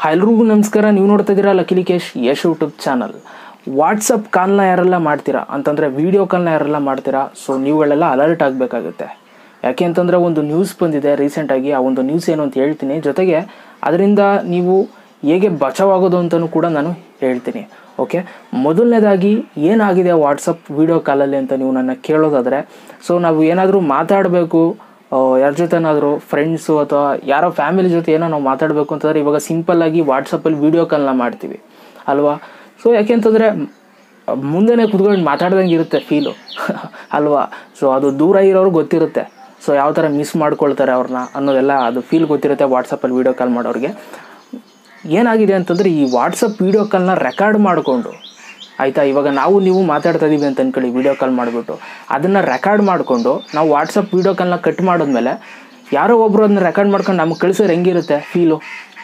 ಎಲ್ರಿಗೂ ನಮಸ್ಕಾರ ನೀವು ನೋಡ್ತಾ ಇದ್ದೀರಾ luckily Kesh Yash YouTube channel WhatsApp ಕಾಲ್ನ ಯಾರೆಲ್ಲ ಮಾಡ್ತೀರಾ ಅಂತಂದರೆ ವೀಡಿಯೋ ಕಾಲ್ನ ಯಾರೆಲ್ಲ ಮಾಡ್ತೀರಾ ಸೊ ನೀವುಗಳೆಲ್ಲ ಅಲರ್ಟ್ ಆಗಬೇಕಾಗುತ್ತೆ ಯಾಕೆ ಅಂತಂದರೆ ಒಂದು ನ್ಯೂಸ್ ಬಂದಿದೆ ರೀಸೆಂಟಾಗಿ ಆ ಒಂದು ನ್ಯೂಸ್ ಏನು ಅಂತ ಹೇಳ್ತೀನಿ ಜೊತೆಗೆ ಅದರಿಂದ ನೀವು ಹೇಗೆ ಬಚಾವಾಗೋದು ಅಂತಲೂ ಕೂಡ ನಾನು ಹೇಳ್ತೀನಿ ಓಕೆ ಮೊದಲನೇದಾಗಿ ಏನಾಗಿದೆ ವಾಟ್ಸಪ್ ವೀಡಿಯೋ ಕಾಲಲ್ಲಿ ಅಂತ ನೀವು ನನ್ನ ಕೇಳೋದಾದರೆ ಸೊ ನಾವು ಏನಾದರೂ ಮಾತಾಡಬೇಕು ಯಾರ ಜೊತೆನಾದರೂ ಫ್ರೆಂಡ್ಸು ಅಥವಾ ಯಾರೋ ಫ್ಯಾಮಿಲಿ ಜೊತೆ ಏನೋ ನಾವು ಮಾತಾಡಬೇಕು ಅಂತಂದರೆ ಇವಾಗ ಸಿಂಪಲ್ಲಾಗಿ ವಾಟ್ಸಪ್ಪಲ್ಲಿ ವೀಡಿಯೋ ಕಾಲ್ನ ಮಾಡ್ತೀವಿ ಅಲ್ವಾ ಸೊ ಯಾಕೆ ಅಂತಂದರೆ ಮುಂದೆನೇ ಕುತ್ಕೊಂಡು ಮಾತಾಡ್ದಂಗೆ ಇರುತ್ತೆ ಫೀಲು ಅಲ್ವಾ ಸೊ ಅದು ದೂರ ಇರೋರು ಗೊತ್ತಿರುತ್ತೆ ಸೊ ಯಾವ ಥರ ಮಿಸ್ ಮಾಡ್ಕೊಳ್ತಾರೆ ಅವ್ರನ್ನ ಅನ್ನೋದೆಲ್ಲ ಅದು ಫೀಲ್ ಗೊತ್ತಿರುತ್ತೆ ವಾಟ್ಸಪ್ಪಲ್ಲಿ ವೀಡಿಯೋ ಕಾಲ್ ಮಾಡೋರಿಗೆ ಏನಾಗಿದೆ ಅಂತಂದರೆ ಈ ವಾಟ್ಸಪ್ ವೀಡಿಯೋ ಕಾಲ್ನ ರೆಕಾರ್ಡ್ ಮಾಡಿಕೊಂಡು ಆಯಿತಾ ಇವಾಗ ನಾವು ನೀವು ಮಾತಾಡ್ತಾ ಇದೀವಿ ಅಂತ ಅನ್ಕೊಳ್ಳಿ ವೀಡಿಯೋ ಕಾಲ್ ಮಾಡಿಬಿಟ್ಟು ಅದನ್ನು ರೆಕಾರ್ಡ್ ಮಾಡಿಕೊಂಡು ನಾವು ವಾಟ್ಸಪ್ ವೀಡಿಯೋ ಕಾಲ್ನ ಕಟ್ ಮಾಡಿದ್ಮೇಲೆ ಯಾರೋ ಒಬ್ಬರು ಅದನ್ನ ರೆಕಾರ್ಡ್ ಮಾಡ್ಕೊಂಡು ನಮ್ಗೆ ಕಳಿಸೋರು ಹೆಂಗಿರುತ್ತೆ ಫೀಲು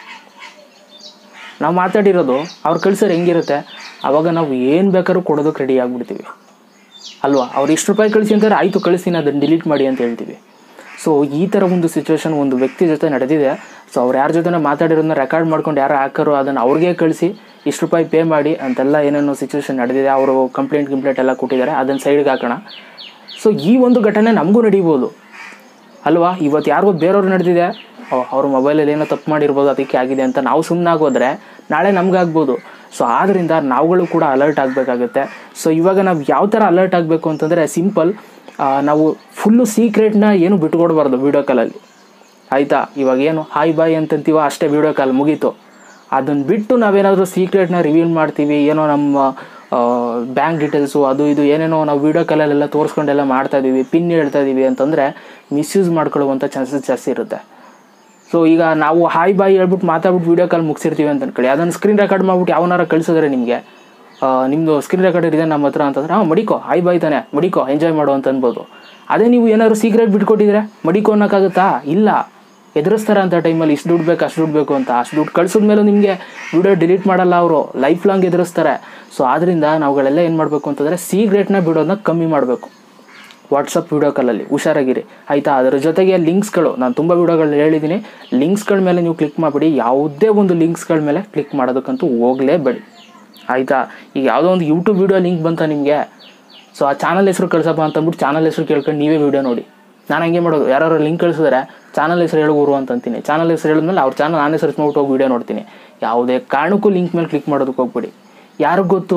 ನಾವು ಮಾತಾಡಿರೋದು ಅವ್ರು ಕಳಿಸೋರು ಹೆಂಗಿರುತ್ತೆ ಆವಾಗ ನಾವು ಏನು ಬೇಕಾದ್ರೂ ಕೊಡೋದಕ್ಕೆ ರೆಡಿ ಆಗಿಬಿಡ್ತೀವಿ ಅಲ್ವಾ ಅವ್ರು ಇಷ್ಟು ರೂಪಾಯಿ ಕಳಿಸಿ ಅಂತಾರೆ ಆಯಿತು ಕಳಿಸ್ತೀನಿ ಅದನ್ನು ಡಿಲೀಟ್ ಮಾಡಿ ಅಂತ ಹೇಳ್ತೀವಿ ಸೊ ಈ ಥರ ಒಂದು ಸಿಚುವೇಶನ್ ಒಂದು ವ್ಯಕ್ತಿ ಜೊತೆ ನಡೆದಿದೆ ಸೊ ಅವ್ರು ಯಾರ ಜೊತೆ ಮಾತಾಡಿರೋದನ್ನ ರೆಕಾರ್ಡ್ ಮಾಡ್ಕೊಂಡು ಯಾರು ಹಾಕರು ಅದನ್ನು ಅವ್ರಿಗೆ ಕಳಿಸಿ ಇಷ್ಟು ರೂಪಾಯಿ ಪೇ ಮಾಡಿ ಅಂತೆಲ್ಲ ಏನೇನೋ ಸಿಚುವೇಶನ್ ನಡೆದಿದೆ ಅವರು ಕಂಪ್ಲೇಂಟ್ ಕಂಪ್ಲೇಂಟ್ ಎಲ್ಲ ಕೊಟ್ಟಿದ್ದಾರೆ ಅದನ್ನು ಸೈಡ್ಗೆ ಹಾಕೋಣ ಸೊ ಈ ಒಂದು ಘಟನೆ ನಮಗೂ ನಡೀಬೋದು ಅಲ್ವಾ ಇವತ್ತು ಯಾರಿಗೋ ಬೇರೆಯವ್ರು ನಡೆದಿದೆ ಅವ್ರ ಮೊಬೈಲಲ್ಲಿ ಏನೋ ತಪ್ಪು ಮಾಡಿರ್ಬೋದು ಅದಕ್ಕೆ ಆಗಿದೆ ಅಂತ ನಾವು ಸುಮ್ಮನಾಗೋದ್ರೆ ನಾಳೆ ನಮಗಾಗ್ಬೋದು ಸೊ ಆದ್ದರಿಂದ ನಾವುಗಳು ಕೂಡ ಅಲರ್ಟ್ ಆಗಬೇಕಾಗುತ್ತೆ ಸೊ ಇವಾಗ ನಾವು ಯಾವ ಥರ ಅಲರ್ಟ್ ಆಗಬೇಕು ಅಂತಂದರೆ ಸಿಂಪಲ್ ನಾವು ಫುಲ್ಲು ಸೀಕ್ರೆಟ್ನ ಏನು ಬಿಟ್ಕೊಡ್ಬಾರ್ದು ವೀಡಿಯೋ ಕಾಲಲ್ಲಿ ಆಯಿತಾ ಇವಾಗ ಏನು ಹಾಯ್ ಬಾಯ್ ಅಂತಂತೀವ ಅಷ್ಟೇ ವೀಡಿಯೋ ಕಾಲ್ ಮುಗೀತು ಅದನ್ನು ಬಿಟ್ಟು ನಾವೇನಾದರೂ ಸೀಕ್ರೆಟ್ನ ರಿವೀಲ್ ಮಾಡ್ತೀವಿ ಏನೋ ನಮ್ಮ ಬ್ಯಾಂಕ್ ಡೀಟೇಲ್ಸು ಅದು ಇದು ಏನೇನೋ ನಾವು ವೀಡಿಯೋ ಕಾಲಲ್ಲೆಲ್ಲ ತೋರಿಸ್ಕೊಂಡೆಲ್ಲ ಮಾಡ್ತಾ ಇದ್ದೀವಿ ಪಿನ್ ಹೇಳ್ತಾ ಇದ್ದೀವಿ ಅಂತಂದರೆ ಮಿಸ್ಯೂಸ್ ಮಾಡ್ಕೊಳ್ಳುವಂಥ ಚಾನ್ಸಸ್ ಜಾಸ್ತಿ ಇರುತ್ತೆ ಸೊ ಈಗ ನಾವು ಹಾಯ್ ಬಾಯ್ ಹೇಳ್ಬಿಟ್ಟು ಮಾತಾಡ್ಬಿಟ್ಟು ವೀಡಿಯೋ ಕಾಲ್ ಮುಗಿಸಿರ್ತೀವಿ ಅಂತ ಅನ್ಕೊಳ್ಳಿ ಅದನ್ನು ಸ್ಕ್ರೀನ್ ರೆಕಾರ್ಡ್ ಮಾಡ್ಬಿಟ್ಟು ಯಾವನಾರ ಕಳಿಸಿದ್ರೆ ನಿಮಗೆ ನಿಮ್ಮದು ಸ್ಕ್ರೀನ್ ರೆಕಾರ್ಡ್ ಇದೆ ನಮ್ಮ ಹತ್ರ ಅಂತಂದ್ರೆ ಹಾಂ ಮಡಿಕೋ ಹಾಯ್ ಬಾಯ್ ತಾನೆ ಮಡಿಕೋ ಎಂಜಾಯ್ ಮಾಡು ಅಂತ ಅನ್ಬೋದು ಅದೇ ನೀವು ಏನಾದ್ರು ಸೀಕ್ರೆಟ್ ಬಿಟ್ಕೊಟ್ಟಿದ್ರೆ ಮಡಿಕೋ ಅನ್ನೋಕ್ಕಾಗುತ್ತಾ ಇಲ್ಲ ಎದುರಿಸ್ತಾರೆ ಅಂತ ಟೈಮಲ್ಲಿ ಇಷ್ಟು ದುಡ್ಡು ಬೇಕು ಅಷ್ಟು ದುಡ್ಡು ಬೇಕು ಅಂತ ಅಷ್ಟು ದುಡ್ಡು ಕಳ್ಸಿದ್ಮೇಲೆ ನಿಮಗೆ ವಿಡಿಯೋ ಡಿಲೀಟ್ ಮಾಡಲ್ಲ ಅವರು ಲೈಫ್ ಲಾಂಗ್ ಎದುರಿಸ್ತಾರೆ ಸೊ ಆದ್ದರಿಂದ ನಾವುಗಳೆಲ್ಲ ಏನು ಮಾಡಬೇಕು ಅಂತಂದರೆ ಸೀಕ್ರೆಟ್ನ ಬಿಡೋದನ್ನ ಕಮ್ಮಿ ಮಾಡಬೇಕು ವಾಟ್ಸಪ್ ವೀಡಿಯೋ ಕಾಲಲ್ಲಿ ಹುಷಾರಾಗಿರಿ ಆಯಿತಾ ಅದರ ಜೊತೆಗೆ ಲಿಂಕ್ಸ್ಗಳು ನಾನು ತುಂಬ ವೀಡಿಯೋಗಳು ಹೇಳಿದ್ದೀನಿ ಲಿಂಕ್ಸ್ಗಳ ಮೇಲೆ ನೀವು ಕ್ಲಿಕ್ ಮಾಡಿಬಿಡಿ ಯಾವುದೇ ಒಂದು ಲಿಂಕ್ಸ್ಗಳ ಮೇಲೆ ಕ್ಲಿಕ್ ಮಾಡೋದಕ್ಕಂತೂ ಹೋಗಲೇಬೇಡಿ ಆಯಿತಾ ಈಗ ಯಾವುದೋ ಒಂದು ಯೂಟ್ಯೂಬ್ ವೀಡಿಯೋ ಲಿಂಕ್ ಬಂತ ನಿಮಗೆ ಸೊ ಆ ಚಾನಲ್ ಹೆಸರು ಕಳ್ಸಪ್ಪ ಅಂತಂದ್ಬಿಟ್ಟು ಚಾನಲ್ ಹೆಸರು ಕೇಳ್ಕೊಂಡು ನೀವೇ ವೀಡಿಯೋ ನೋಡಿ ನಾನು ಹಂಗೆ ಮಾಡೋದು ಯಾರು ಲಿಂಕ್ ಕಳಿಸಿದ್ರೆ ಚಾನಲ್ ಹೆಸರು ಹೇಳು ಗುರು ಅಂತ ಅಂತೀನಿ ಚಾನಲ್ ಹೆಸರು ಹೇಳಿದ್ಮೇಲೆ ಅವ್ರ ಚಾನಲ್ ನಾನೇ ಸರ್ಚ್ ಮಾಡ್ಬಿಟ್ಟು ಹೋಗಿ ವೀಡಿಯೋ ನೋಡ್ತೀನಿ ಯಾವುದೇ ಕಾರಣಕ್ಕೂ ಲಿಂಕ್ ಮೇಲೆ ಕ್ಲಿಕ್ ಮಾಡೋದಕ್ಕೆ ಹೋಗ್ಬಿಡಿ ಯಾರಿಗೆ ಗೊತ್ತು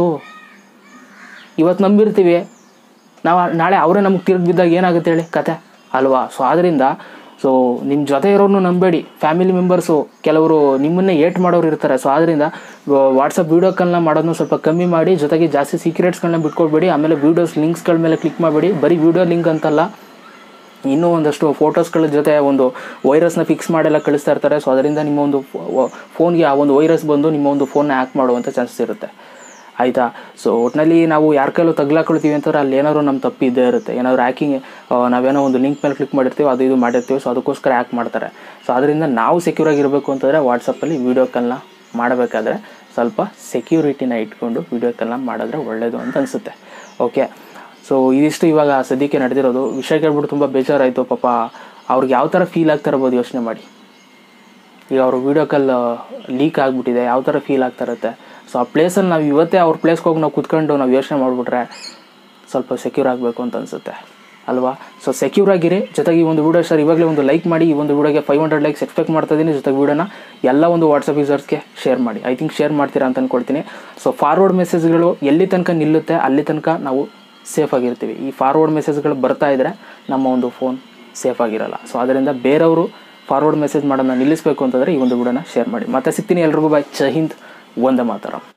ಇವತ್ತು ನಂಬಿರ್ತೀವಿ ನಾವು ನಾಳೆ ಅವರೇ ನಮಗೆ ತಿರುಗಿ ಬಿದ್ದಾಗ ಏನಾಗುತ್ತೆ ಹೇಳಿ ಕತೆ ಅಲ್ವಾ ಸೊ ಆದ್ದರಿಂದ ಸೊ ನಿಮ್ಮ ಜೊತೆ ಇರೋನು ನಂಬೇಡಿ ಫ್ಯಾಮಿಲಿ ಮೆಂಬರ್ಸು ಕೆಲವರು ನಿಮ್ಮನ್ನೇ ಏಟ್ ಮಾಡೋರು ಇರ್ತಾರೆ ಸೊ ಆದ್ದರಿಂದ ವಾಟ್ಸಪ್ ವೀಡಿಯೋ ಕಾಲ್ನ ಮಾಡೋದನ್ನ ಸ್ವಲ್ಪ ಕಮ್ಮಿ ಮಾಡಿ ಜೊತೆಗೆ ಜಾಸ್ತಿ ಸೀಕ್ರೆಟ್ಸ್ಗಳನ್ನ ಬಿಟ್ಕೊಡ್ಬೇಡಿ ಆಮೇಲೆ ವೀಡಿಯೋಸ್ ಲಿಂಕ್ಸ್ಗಳ ಮೇಲೆ ಕ್ಲಿಕ್ ಮಾಡಬೇಡಿ ಬರೀ ವೀಡಿಯೋ ಲಿಂಕ್ ಅಂತಲ್ಲ ಇನ್ನೂ ಒಂದಷ್ಟು ಫೋಟೋಸ್ಗಳ ಜೊತೆ ಒಂದು ವೈರಸ್ನ ಫಿಕ್ಸ್ ಮಾಡೆಲ್ಲ ಕಳಿಸ್ತಾ ಇರ್ತಾರೆ ಸೊ ಅದರಿಂದ ನಿಮ್ಮ ಒಂದು ಫೋನ್ಗೆ ಆ ಒಂದು ವೈರಸ್ ಬಂದು ನಿಮ್ಮ ಒಂದು ಫೋನ್ನ ಹ್ಯಾಕ್ ಮಾಡುವಂಥ ಚಾನ್ಸಸ್ ಇರುತ್ತೆ ಆಯಿತಾ ಸೊ ಒಟ್ಟಿನಲ್ಲಿ ನಾವು ಯಾರ ಕೈಲೂ ತಗ್ಲಾಕೊಳ್ತೀವಿ ಅಂತಂದ್ರೆ ಅಲ್ಲಿ ಏನಾದ್ರು ನಮ್ಮ ತಪ್ಪು ಇದ್ದೇ ಇರುತ್ತೆ ಏನಾದ್ರು ಹ್ಯಾಕಿಂಗ್ ನಾವೇನೋ ಒಂದು ಲಿಂಕ್ ಮೇಲೆ ಕ್ಲಿಕ್ ಮಾಡಿರ್ತೀವಿ ಅದು ಇದು ಮಾಡಿರ್ತೀವಿ ಸೊ ಅದಕ್ಕೋಸ್ಕರ ಹ್ಯಾಕ್ ಮಾಡ್ತಾರೆ ಸೊ ಅದರಿಂದ ನಾವು ಸೆಕ್ಯೂರ್ ಆಗಿರಬೇಕು ಅಂತಂದರೆ ವಾಟ್ಸಪ್ಪಲ್ಲಿ ವೀಡಿಯೋ ಕಾಲ್ನ ಮಾಡಬೇಕಾದ್ರೆ ಸ್ವಲ್ಪ ಸೆಕ್ಯೂರಿಟಿನ ಇಟ್ಕೊಂಡು ವೀಡಿಯೋ ಕಾಲ್ನ ಮಾಡಿದ್ರೆ ಒಳ್ಳೆಯದು ಅಂತ ಅನಿಸುತ್ತೆ ಓಕೆ ಸೊ ಇದಿಷ್ಟು ಇವಾಗ ಸದ್ಯಕ್ಕೆ ನಡೆದಿರೋದು ವಿಷಯ ಕೇಳ್ಬಿಟ್ಟು ತುಂಬ ಬೇಜಾರಾಯಿತು ಪಾಪ ಅವ್ರಿಗೆ ಯಾವ ಥರ ಫೀಲ್ ಆಗ್ತಾ ಇರ್ಬೋದು ಯೋಚನೆ ಮಾಡಿ ಈಗ ಅವರು ವೀಡಿಯೋ ಕಾಲ್ ಲೀಕ್ ಆಗಿಬಿಟ್ಟಿದೆ ಯಾವ ಥರ ಫೀಲ್ ಆಗ್ತಾ ಇರುತ್ತೆ ಸೊ ಆ ಪ್ಲೇಸಲ್ಲಿ ನಾವು ಇವತ್ತೇ ಅವ್ರ ಪ್ಲೇಸ್ಗೆ ಹೋಗಿ ನಾವು ಕುತ್ಕೊಂಡು ನಾವು ಯೋಚನೆ ಮಾಡಿಬಿಟ್ರೆ ಸ್ವಲ್ಪ ಸೆಕ್ಯೂರ್ ಆಗಬೇಕು ಅಂತ ಅನಿಸುತ್ತೆ ಅಲ್ವಾ ಸೊ ಸೆಕ್ಯೂರ್ ಆಗಿರಿ ಜೊತೆಗೆ ಈ ಒಂದು ವೀಡಿಯೋ ಸರ್ ಇವಾಗಲೇ ಒಂದು ಲೈಕ್ ಮಾಡಿ ಈ ಒಂದು ವೀಡಿಯೋಗೆ ಫೈವ್ ಹಂಡ್ರೆಡ್ ಲೈಕ್ಸ್ ಎಕ್ಸ್ಪೆಕ್ಟ್ ಮಾಡ್ತಾ ಇದ್ದೀನಿ ಜೊತೆಗೆ ವೀಡಿಯೋನ ಎಲ್ಲ ಒಂದು ವಾಟ್ಸಪ್ ಯೂಸರ್ಸ್ಗೆ ಶೇರ್ ಮಾಡಿ ಐ ಥಿಂಕ್ ಶೇರ್ ಮಾಡ್ತೀರಾ ಅಂತ ಅಂದ್ಕೊಳ್ತೀನಿ ಸೊ ಫಾರ್ವರ್ಡ್ ಮೆಸೇಜ್ಗಳು ಎಲ್ಲಿ ತನಕ ನಿಲ್ಲುತ್ತೆ ಅಲ್ಲಿ ತನಕ ನಾವು ಸೇಫ್ ಆಗಿರ್ತೀವಿ ಈ ಫಾರ್ವರ್ಡ್ ಮೆಸೇಜ್ಗಳು ಬರ್ತಾ ಇದ್ದರೆ ನಮ್ಮ ಒಂದು ಫೋನ್ ಸೇಫ್ ಆಗಿರಲ್ಲ ಸೊ ಅದರಿಂದ ಬೇರೆಯವರು ಫಾರ್ವರ್ಡ್ ಮೆಸೇಜ್ ಮಾಡೋದನ್ನ ನಿಲ್ಲಿಸಬೇಕು ಅಂತಂದರೆ ಈ ಒಂದು ವಿಡಿಯೋನ ಶೇರ್ ಮಾಡಿ ಮತ್ತೆ ಸಿಗ್ತೀನಿ ಎಲ್ರಿಗೂ ಬಾಯ್ ಜೈ ಹಿಂದ್ ಒಂದೇ ಮಾತರಂ